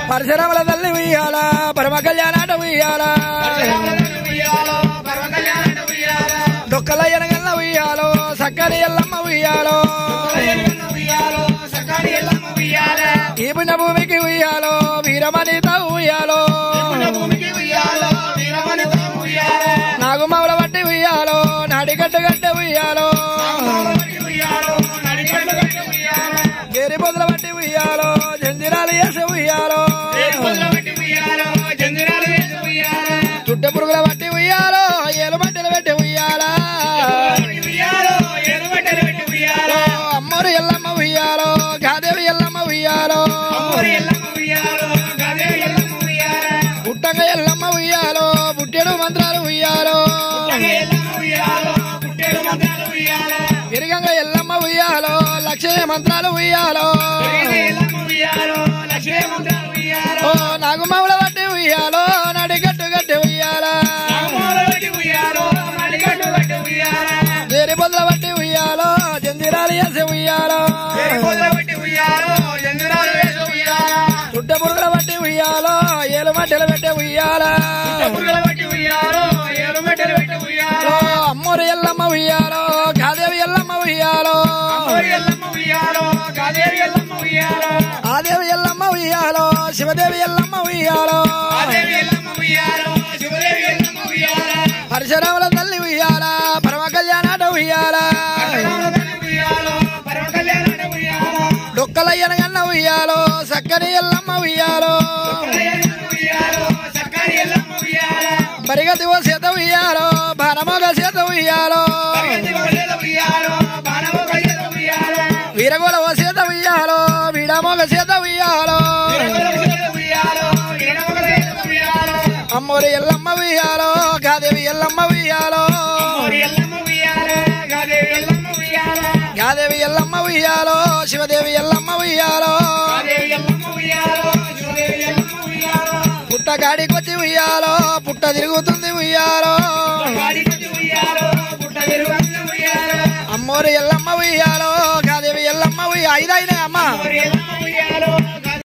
పరశురాముల తల్లి ఉయ్యాల పరమ కళ్యాణాట ఉయ్యాల డొక్కల ఎనగల్ల ఉయ్యాలో సక్కని ఎల్లమ్మ ఉయ్యాలో ఈ పుణ్య భూమికి ఉయ్యాలో వీరమణిత ఉయ్యాలో నాగుమౌల వట్టి ఉయ్యాలో నాడిగడ్డ గడ్డ ఉయ్యాలో గేరి పొదల వట్టి ఉయ్యాలో జంజిరాలు వేసి ఉయ్యాలో చుట్ట పురుగుల వట్టి ఉయ్యాలో ఏలు బట్టలు పెట్టి ఉయ్యాలా అమ్మోరు ఎల్లమ్మ ఉయ్యాలో గాదేవి ఎల్లమ్మ ఉయ్యాలో పుట్టంగ ఎల్లమ్మ ఉయ్యాలో పుట్టెడు మంత్రాలు ఉయ్యాలో విరగంగ ఎల్లమ్మ ఉయ్యాలో లక్ష్మీ మంత్రాలు ఉయ్యాలో ఓ నాగుమావుల వట్టి ఉయ్యాలో నడిగట్టు గట్టి ఉయ్యాలా వేరి బొద్దుల వట్టి ఉయ్యాలో జంజిరాలు వేసి ఉయ్యాలో చుట్ట పురుగుల వట్టి ఉయ్యాలో ఏలు మట్టెలు పెట్టి ఉయ్యాలా ఓ అమ్మోరు ఎల్లమ్మ ఉయ్యాలో గాదేవి ఎల్లమ్మ ఉయ్యాలో ఆదేవి ఎల్లమ్మ ఉయ్యాలో శివదేవి ఎల్లమ్మ ఉయ్యాలో పరశురాముల తల్లి ఉయ్యాల పరమ కళ్యాణాట ఉయ్యాల డొక్కల ఎనగన్న ఉయ్యాలో సక్కని ఎల్లమ్మ ఉయ్యాలో పరిగతి ఓ చేత ఉయ్యాలో భారమోగ చేత ఉయ్యాలో వీరగోల ఓ చేత ఉయ్యాలో వీడమోగ చేత ఉయ్యాలో అమ్మోరి ఎల్లమ్మ ఉయ్యాలో గాదేవి ఎల్లమ్మ ఉయ్యాలో గాదేవి ఎల్లమ్మ ఉయ్యాలో శివదేవి ఎల్లమ్మ ఉయ్యాలో పుట్ట గాడికొచ్చి ఉయ్యాలో పుట్ట తిరుగుతుంది ఉయ్యాలో అమ్మోరి ఎల్లమ్మ ఉయ్యాలో గాదేవి ఎల్లమ్మ ఉయ్య ఐదైదు